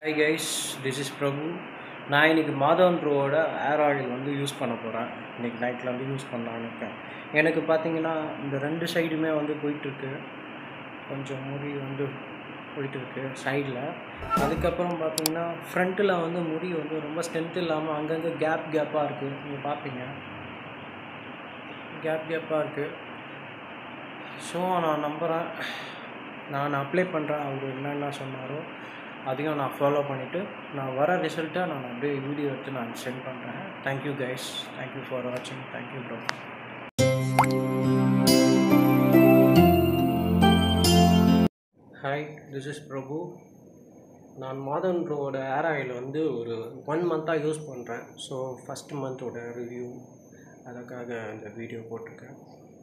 high guys this is Prabhu நான் இன்னைக்கு மாதவன் ப்ரோவோட ஏர் ஆயில் வந்து யூஸ் பண்ண போகிறேன் இன்னைக்கு நைட்டில் வந்து யூஸ் பண்ணலான்னு இருக்கேன் எனக்கு பார்த்தீங்கன்னா இந்த ரெண்டு சைடுமே வந்து போயிட்டுருக்கு கொஞ்சம் முடி வந்து போயிட்டுருக்கு சைடில் அதுக்கப்புறம் பார்த்தீங்கன்னா ஃப்ரண்ட்டில் வந்து முடி வந்து ரொம்ப ஸ்ட்ரென்த் இல்லாமல் அங்கங்கே கேப் கேப்பாக இருக்குது நீங்கள் பார்ப்பீங்க கேப் கேப்பாக இருக்குது ஸோ நான் நம்புகிறேன் நான் அப்ளை பண்ணுறேன் அவர் என்னென்ன சொன்னாரோ அதையும் நான் ஃபாலோ பண்ணிவிட்டு நான் வர ரிசல்ட்டை நான் அப்படியே வீடியோ எடுத்து நான் சென்ட் பண்ணுறேன் தேங்க்யூ கைஸ் தேங்க்யூ ஃபார் வாட்சிங் thank you bro hi this is Prabhu நான் மாதவன் ப்ரோவோட ஏர் ஆயில் வந்து ஒரு ஒன் மந்த்தாக யூஸ் பண்ணுறேன் ஸோ ஃபஸ்ட் மந்தோட ரிவ்யூ அதுக்காக இந்த வீடியோ போட்டிருக்கேன்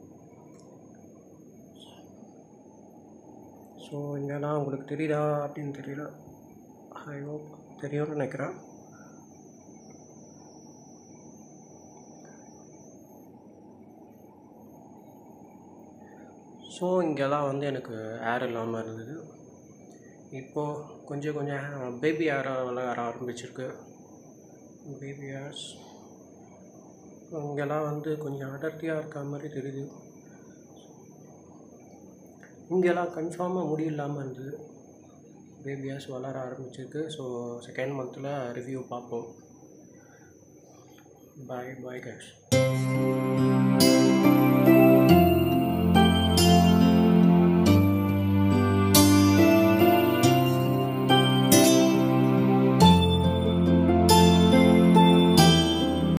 ஸோ இங்கெல்லாம் உங்களுக்கு தெரியுதா அப்படின்னு தெரியல ஐ ஹோப் தெரியும்னு நினைக்கிறேன் ஸோ இங்கெல்லாம் வந்து எனக்கு ஏர் இல்லாமல் இருந்தது இப்போது கொஞ்சம் கொஞ்சம் பேபி ஏர் வளர ஆரம்பிச்சிருக்கு பேபி ஏர்ஸ் இங்கெல்லாம் வந்து கொஞ்சம் அடர்த்தியாக இருக்க மாதிரி தெரியுது இங்கெல்லாம் கன்ஃபார்மாக முடி இல்லாமல் இருந்தது பேபியாஸ் வளர ஆரம்பிச்சிருக்கு ஸோ செகண்ட் மந்தில் ரிவ்யூ பார்ப்போம் பாய் பாய் கேஷ்